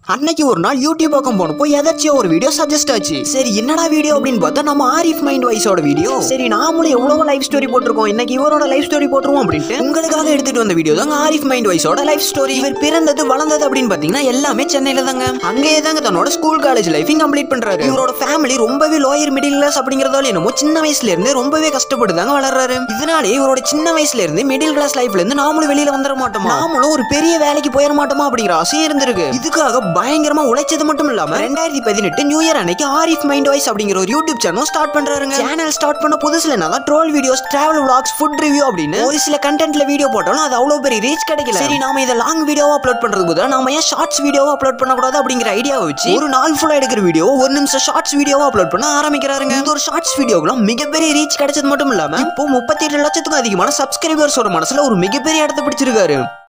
அன்னைக்கு ஒரு நாள் யூடியூப் பக்கம் போனப்போ எதாச்சும் ஒரு வீடியோ சஜஸ்ட் ஆச்சு சரி என்னடா வீடியோ அப்படின்னு பார்த்தா நம்ம ஆரிஃப் மைண்ட் வாய்ஸோட வீடியோ சரி நாமளும் எவ்வளவு லைஃப் ஸ்டோரி போட்டிருக்கோம் இன்னைக்கு இவரோட லைஃப் ஸ்டோரி போட்டுருவோம் அப்படின்ட்டு உங்களுக்காக எடுத்துட்டு வந்த வீடியோ தாங்க ஆரிஃப் மைண்ட் வாய்ஸோட லைஃப் ஸ்டோரி இவர் பிறந்தது வளர்ந்தது அப்படின்னு பாத்தீங்கன்னா எல்லாமே சென்னையில தாங்க அங்கேயே தாங்க தன்னோட ஸ்கூல் காலேஜ் லைஃபையும் கம்ப்ளீட் பண்றாரு இவரோட ஃபேமிலி ரொம்பவே லோயர் மிடில் கிளாஸ் அப்படிங்கறதால என்னமோ சின்ன வயசுல இருந்து ரொம்பவே கஷ்டப்பட்டு தாங்க வளர்றாரு இதனாலே இவரோட சின்ன வயசுல இருந்து மிடில் கிளாஸ் லைஃப்ல இருந்து நாமளும் வெளியில வந்துட மாட்டோமா நாமளும் ஒரு பெரிய வேலைக்கு போயிட மாட்டோமா அப்படிங்கிற ஆசையும் இருந்திருக்கு இதுக்காக பயங்கரமா உழைச்சது மட்டும் இல்லாம ரெண்டாயிரத்தி பதினெட்டு நியூ இயர் அன்னைக்கு ஆரிஃப் மைண்ட் வாய்ஸ் அப்படிங்கிற ஒரு யூடியூப் சேனல் ஸ்டார்ட் பண்றாருங்க சேனல் ஸ்டார்ட் பண்ண புதுசுல நான் troll videos travel vlogs food review அப்படின்னு ஒரு சில கண்டென்ட்ல வீடியோ போட்டாலும் அது அவ்வளவு பெரிய ரீச் கிடைக்கல சரி நாம இதை லாங் வீடியோவா அப்லோட் பண்றதுக்கு பதிலா நாம ஏன் ஷார்ட்ஸ் வீடியோவா அப்லோட் பண்ணக்கூடாது அப்படிங்கிற ஐடியாவை வச்சு ஒரு நாள் ஃபுல்லா எடுக்கிற வீடியோ ஒரு நிமிஷம் ஷார்ட்ஸ் வீடியோவா அப்லோட் பண்ண ஆரம்பிக்கிறாருங்க இந்த ஒரு ஷார்ட்ஸ் வீடியோக்குலாம் மிகப்பெரிய ரீச் கிடைச்சது மட்டும் இல்லாம இப்போ முப்பத்தி எட்டு லட்சத்துக்கும் அதிகமான சப்ஸ்கிரைபர்ஸோட மனசுல ஒரு மிகப்பெரிய இடத்தை பிடிச்சிருக்காரு